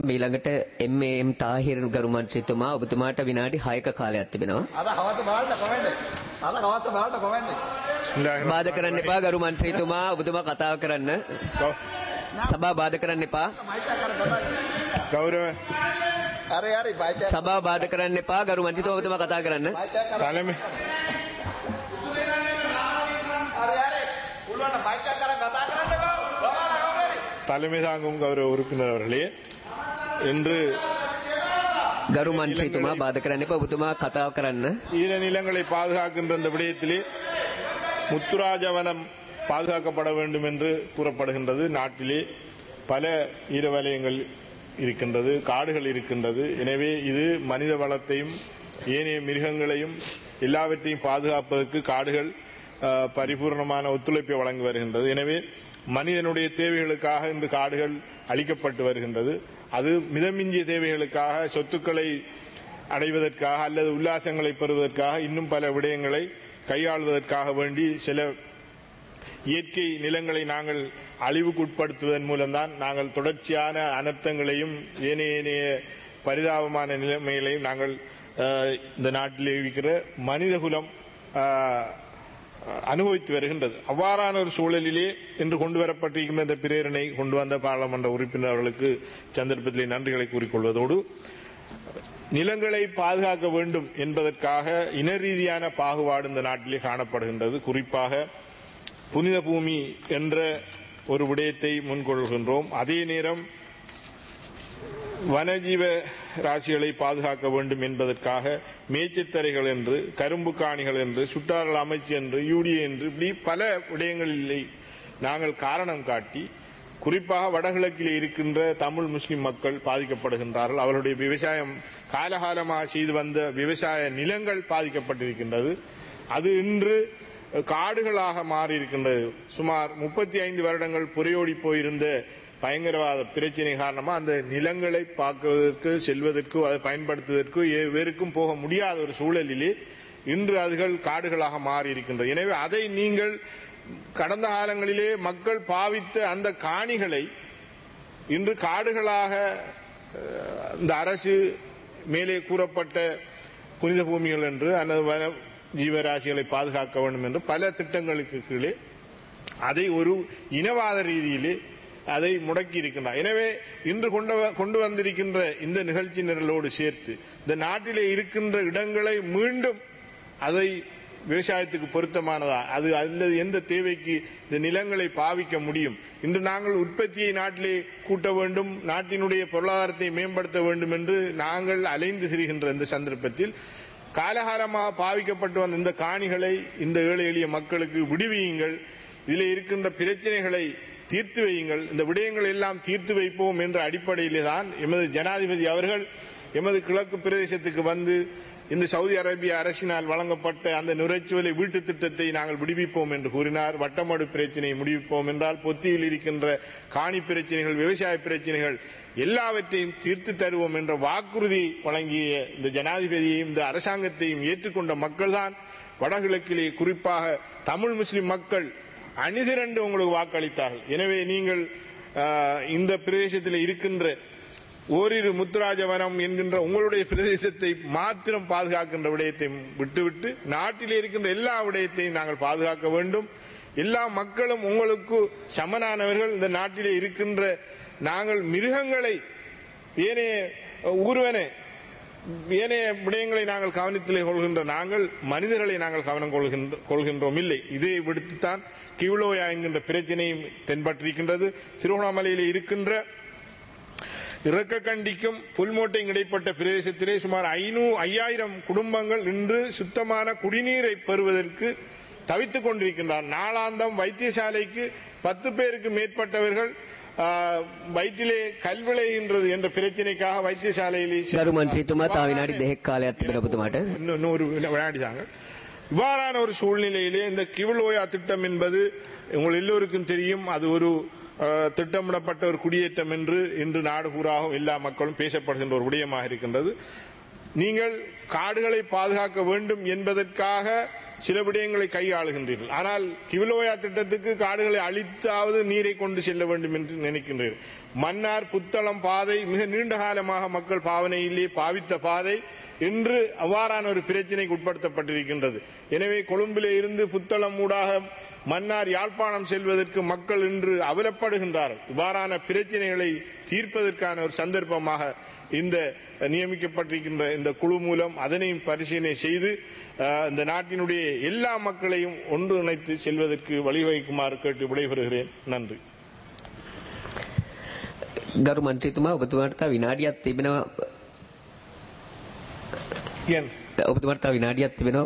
මීළඟට එම්.එම්. තාහිර් ගරු මන්ත්‍රීතුමා ඔබතුමාට විනාඩි 6ක කාලයක් තිබෙනවා. අද හවස බලන්න කොමෙන්ට් එක. අද හවස බලන්න කොමෙන්ට් එක. பிஸ்மில்லாஹிர் බාධා කරන්න එපා ගරු මන්ත්‍රීතුමා ඔබතුමා කතාව කරන්න. கௌ- සභාව බාධා කරන්න එපා. මයික් එක කරන් කතා කරන්න. கௌரவ හරි හරි මයික් එක සභාව බාධා කරන්න එපා ගරු මන්ත්‍රීතුමා ඔබතුමා කතා කරන්න. මයික් එක කරන්. தலைமை හරි හරි. උළුවන්න මයික් එක කරන් කතා කරන්න බෑ. ඔයාලා කවුරු හරි. தலைமை தாங்கும் கௌரவ உறுப்பினர் அவர்களே இன்று ගරු මන්ත්‍රීතුමා බාධා කරන්න එපා ඔබතුමා කතාව කරන්න. ஈர நிலங்களை பாதுகாக்கின்ற இந்த விடயத்திலே முத்துராஜவனம் பாதுகாக்கப்பட வேண்டும் என்று கூறப்படுகின்றது நாட்டிலே பல ஈர வலயங்கள் இருக்கின்றது காடுகள் இருக்கின்றது எனவே இது மனித வளத்தையும் ஏனைய மிருகங்களையும் எல்லாவற்றையும் பாதுகாப்பதற்கு காடுகள் அஹ், பரிபூர்ணமான ஒத்துழைப்பை வழங்கி வருகின்றது எனவே மனிதனுடைய தேவைகளுக்காக இன்று காடுகள் அளிக்கப்பட்டு வருகின்றது அது மிதமிஞ்சிய தேவைகளுக்காக சொத்துக்களை அடைவதற்காக அல்லது உல்லாசங்களை பெறுவதற்காக இன்னும் பல விடயங்களை கையாள்வதற்காக வேண்டி சில இயற்கை நிலங்களை நாங்கள் அழிவுக்குட்படுத்துவதன் மூலம்தான் நாங்கள் தொடர்ச்சியான அனர்த்தங்களையும் ஏனைய ஏனைய பரிதாபமான நிலைமைகளையும் நாங்கள் அஹ், இந்த நாட்டில் இருக்கிற மனிதகுலம் அஹ், அனுபவித்து வருகின்றது அவ்வாறான ஒரு சூழலிலே இன்று கொண்டு வரப்பட்டிருக்கின்ற இந்த பிரேரணை கொண்டு வந்த பாராளுமன்ற உறுப்பினர்களுக்கு சந்தர்ப்பத்திலே நன்றிகளை கூறிக்கொள்வதோடு நிலங்களை பாதுகாக்க வேண்டும் என்பதற்காக இன ரீதியான பாகுபாடு இந்த நாட்டிலே காணப்படுகின்றது குறிப்பாக புனித பூமி என்ற ஒரு விடயத்தை முன்கொள்கின்றோம் அதே நேரம் வனஜீவ ராசிகளை பாதுகாக்க வேண்டும் என்பதற்காக மேய்ச்சத்தரைகள் என்று கரும்பு காணிகள் என்று சுற்றாடல் அமைச்சு என்று யூடிஏ என்று இப்படி பல விடயங்களிலே நாங்கள் காரணம் காட்டி குறிப்பாக வடகிழக்கிலே இருக்கின்ற தமிழ் முஸ்லிம் மக்கள் பாதிக்கப்படுகின்றார்கள் அவர்களுடைய விவசாயம் காலகாலமாக செய்து வந்த விவசாய நிலங்கள் பாதிக்கப்பட்டிருக்கின்றது அது இன்று காடுகளாக மாறி இருக்கின்றது சுமார் முப்பத்தி ஐந்து வருடங்கள் புரையோடி போயிருந்த பயங்கரவாத பிரச்சனை காரணமா அந்த நிலங்களை பார்க்குவதற்கு செல்வதற்கு அதை பயன்படுத்துவதற்கு ஏ- வேறுக்கும் போக முடியாத ஒரு சூழலிலே இன்று அதுகள் காடுகளாக மாறி இருக்கின்றது எனவே அதை நீங்கள் கடந்த காலங்களிலே மக்கள் பாவித்த அந்த காணிகளை இன்று காடுகளாக அஹ், இந்த அரசு மேலே கூறப்பட்ட புனித பூமிகள் என்று அல்லது வன ஜீவராசிகளை பாதுகாக்க வேண்டும் என்று பல திட்டங்களுக்கு கீழே அதை ஒரு இனவாத ரீதியிலே அதை முடக்கி இருக்கின்றார் எனவே இன்று கொண்டு வ- கொண்டு வந்திருக்கின்ற இந்த நிகழ்ச்சி நிரலோடு சேர்த்து இந்த நாட்டிலே இருக்கின்ற இடங்களை மீண்டும் அதை விவசாயத்துக்கு பொருத்தமானதா அது அல்லது எந்த தேவைக்கு இந்த நிலங்களை பாவிக்க முடியும் இன்று நாங்கள் உற்பத்தியை நாட்டிலே கூட்ட வேண்டும் நாட்டினுடைய பொருளாதாரத்தை மேம்படுத்த வேண்டும் என்று நாங்கள் அலைந்து திரிகின்ற இந்த சந்தர்ப்பத்தில் காலகாலமாக பாவிக்கப்பட்டு வந்த இந்த காணிகளை இந்த ஏழை எளிய மக்களுக்கு விடுவியுங்கள் இதில் இருக்கின்ற பிரச்சனைகளை தீர்த்து வையுங்கள் இந்த விடயங்கள் எல்லாம் தீர்த்து வைப்போம் என்ற அடிப்படையிலே தான் எமது ஜனாதிபதி அவர்கள் எமது கிழக்கு பிரதேசத்துக்கு வந்து இந்த சவுதி அரேபிய அரசினால் வழங்கப்பட்ட அந்த நுரைச்சுவலை வீட்டு திட்டத்தை நாங்கள் விடுவிப்போம் என்று கூறினார் வட்டமடு பிரச்சனையை முடிவிப்போம் என்றால் பொத்தியில் இருக்கின்ற காணி பிரச்சனைகள் விவசாய பிரச்சனைகள் எல்லாவற்றையும் தீர்த்து தருவோம் என்ற வாக்குறுதி வழங்கிய இந்த ஜனாதிபதியையும் இந்த அரசாங்கத்தையும் ஏற்றுக்கொண்ட மக்கள்தான் வடகிழக்கிலே குறிப்பாக தமிழ் முஸ்லிம் மக்கள் அணிதிரண்டு உங்களுக்கு வாக்களித்தார்கள் எனவே நீங்கள் ஆஹ், இந்த பிரதேசத்தில் இருக்கின்ற ஓரிரு முத்துராஜவனம் என்கின்ற உங்களுடைய பிரதேசத்தை மாத்திரம் பாதுகாக்கின்ற விடயத்தை விட்டுவிட்டு நாட்டில் இருக்கின்ற எல்லா விடயத்தையும் நாங்கள் பாதுகாக்க வேண்டும் எல்லா மக்களும் உங்களுக்கு சமனானவர்கள் இந்த நாட்டிலே இருக்கின்ற நாங்கள் மிருகங்களை ஏனைய ஊர்வன ஏனைய விடயங்களை நாங்கள் கவனத்திலே கொள்கின்ற நாங்கள் மனிதர்களை நாங்கள் கவனம் கொள்கின்ற கொள்கின்றோம் இல்லை இதை விடுத்துத்தான் கிவ்லோயா என்கின்ற பிரச்சனையும் தென்பட்டிருக்கின்றது திருவண்ணாமலையிலே இருக்கின்ற இறக்கக்கண்டிக்கும் புல்மோட்டையும் இடைப்பட்ட பிரதேசத்திலே சுமார் ஐநூ ஐயாயிரம் குடும்பங்கள் இன்று சுத்தமான குடிநீரை பெறுவதற்கு தவித்துக் கொண்டிருக்கின்றார் நாளாந்தம் வைத்தியசாலைக்கு பத்து பேருக்கு மேற்பட்டவர்கள் ஆ, வயிற்றிலே கல்விளைகின்றது என்ற பிரச்சனைக்காக வைத்தியசாலையிலே ගරු මන්ත්‍රීතුමා තව විනාඩි 2ක කාලයක් තිබෙන ඔබතුමාට. இன்னும் இன்னும் ஒரு விளையாடிதாங்க இவ்வாறான ஒரு சூழ்நிலையிலே இந்த கிவிலோயா திட்டம் என்பது உங்கள் எல்லோருக்கும் தெரியும் அது ஒரு அஹ், திட்டமிடப்பட்ட ஒரு குடியேற்றம் என்று இன்று நாடு பூராகவும் எல்லா மக்களும் பேசப்படுகின்ற ஒரு விடயமாக இருக்கின்றது நீங்கள் காடுகளை பாதுகாக்க வேண்டும் என்பதற்காக சில விடயங்களை கையாளுகின்றீர்கள் ஆனால் கிவிலோயா திட்டத்துக்கு காடுகளை அழித்தாவது நீரை கொண்டு செல்ல வேண்டும் என்று நினைக்கின்றீர்கள் மன்னார் புத்தளம் பாதை மிக நீண்ட காலமாக மக்கள் பாவனையிலே பாவித்த பாதை இன்று அவ்வாறான ஒரு பிரச்சினைக்கு உட்படுத்தப்பட்டிருக்கின்றது எனவே கொழும்பிலே இருந்து புத்தளம் ஊடாக மன்னார் யாழ்ப்பாணம் செல்வதற்கு மக்கள் இன்று அவலப்படுகின்றார்கள் இவ்வாறான பிரச்சனைகளை தீர்ப்பதற்கான ஒரு சந்தர்ப்பமாக இந்த நியமிக்கப்பட்டிருக்கின்ற இந்த குழு மூலம் அதனையும் பரிசீலனை செய்து அஹ், இந்த நாட்டினுடைய எல்லா மக்களையும் ஒன்றிணைத்து செல்வதற்கு வழிவகுக்குமாறு கேட்டு விடைபெறுகிறேன் நன்றி ගරු මන්ත්‍රීතුමා ඔබතුමාට තව විනාඩියක් තිබෙනවා ஏன் ඔබතුමාට තව විනාඩියක් තිබෙනවා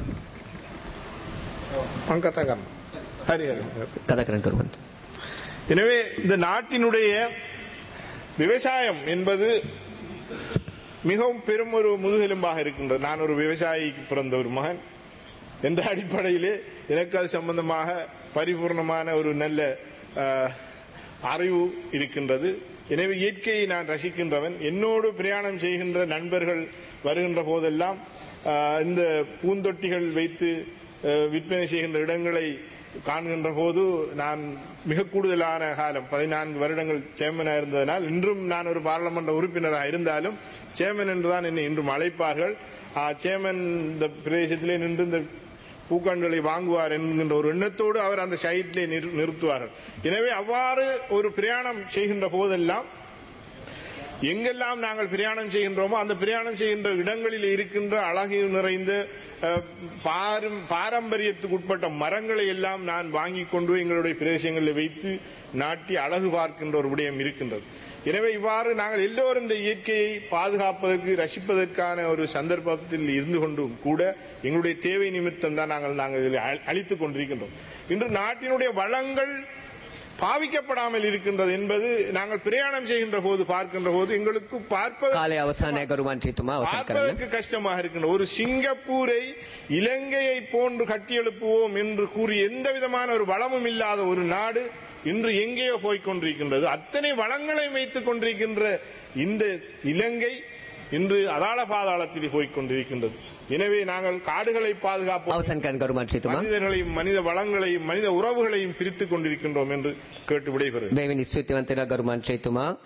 பங்கத்தா கர்ணம். ஹரி ஹரி කතා කරන්න කරු මන්ත්‍රී எனவே இந்த நாட்டினுடைய விவசாயம் என்பது மிகவும் பெரும் ஒரு முதுகெலும்பாக இருக்கின்றது நான் ஒரு விவசாயிக்கு பிறந்த ஒரு மகன் என்ற அடிப்படையிலே எனக்கு அது சம்பந்தமாக பரிபூர்ணமான ஒரு நல்ல அஹ், அறிவு இருக்கின்றது எனவே இயற்கையை நான் ரசிக்கின்றவன் என்னோடு பிரயாணம் செய்கின்ற நண்பர்கள் வருகின்ற போதெல்லாம் அஹ், இந்த பூந்தொட்டிகள் வைத்து அஹ், விற்பனை செய்கின்ற இடங்களை காண்கின்ற போது நான் மிக கூடுதலான காலம் பதினான்கு வருடங்கள் சேர்மனாக இருந்ததனால் இன்றும் நான் ஒரு பாராளுமன்ற உறுப்பினராக இருந்தாலும் சேர்மன் என்றுதான் என்னை இன்றும் அழைப்பார்கள் ஆ, சேர்மன் இந்த பிரதேசத்திலே நின்று இந்த பூக்கண்டுகளை வாங்குவார் என்கின்ற ஒரு எண்ணத்தோடு அவர் அந்த சைட்டிலே நிறு- நிறுத்துவார்கள் எனவே அவ்வாறு ஒரு பிரயாணம் செய்கின்ற போதெல்லாம் எங்கெல்லாம் நாங்கள் பிரயாணம் செய்கின்றோமோ அந்த பிரயாணம் செய்கின்ற இடங்களில் இருக்கின்ற அழகு நிறைந்த அஹ், பாரம் பாரம்பரியத்துக்கு உட்பட்ட மரங்களை எல்லாம் நான் வாங்கி கொண்டு எங்களுடைய பிரதேசங்களில் வைத்து நாட்டி அழகு பார்க்கின்ற ஒரு விடயம் இருக்கின்றது எனவே இவ்வாறு நாங்கள் எல்லோரும் இந்த இயற்கையை பாதுகாப்பதற்கு ரசிப்பதற்கான ஒரு சந்தர்ப்பத்தில் இருந்து கொண்டும் கூட எங்களுடைய தேவை நிமித்தம் தான் நாங்கள் நாங்கள் இதில் அழி- அழித்துக் கொண்டிருக்கின்றோம் இன்று நாட்டினுடைய வளங்கள் பாவிக்கப்படாமல் இருக்கின்றது என்பது நாங்கள் பிரயாணம் செய்கின்ற போது பார்க்கின்ற போது எங்களுக்கு பார்ப்பது කාලය අවසානය ගරු මන්ත්‍රීතුමා අවසන් කරන්න பார்ப்பதற்கு கஷ்டமாக இருக்கின்ற ஒரு சிங்கப்பூரை இலங்கையை போன்று கட்டியெழுப்புவோம் என்று கூறி எந்த விதமான ஒரு வளமும் இல்லாத ஒரு நாடு இன்று எங்கேயோ போய்க் கொண்டிருக்கின்றது அத்தனை வளங்களை வைத்துக் கொண்டிருக்கின்ற இந்த இலங்கை இன்று அதாள பாதாளத்தில் போய்க் கொண்டிருக்கின்றது எனவே நாங்கள் காடுகளை பாதுகாப்போம் අවසන් කරන්න ගරු මන්ත්‍රීතුමා மனிதர்களையும் மனித வளங்களையும் மனித உறவுகளையும் பிரித்துக் கொண்டிருக்கின்றோம் என்று கேட்டு விடைபெறுகிறேன் මෙවැනි ස්තුතිවන්ත වෙන ගරු මන්ත්‍රීතුමා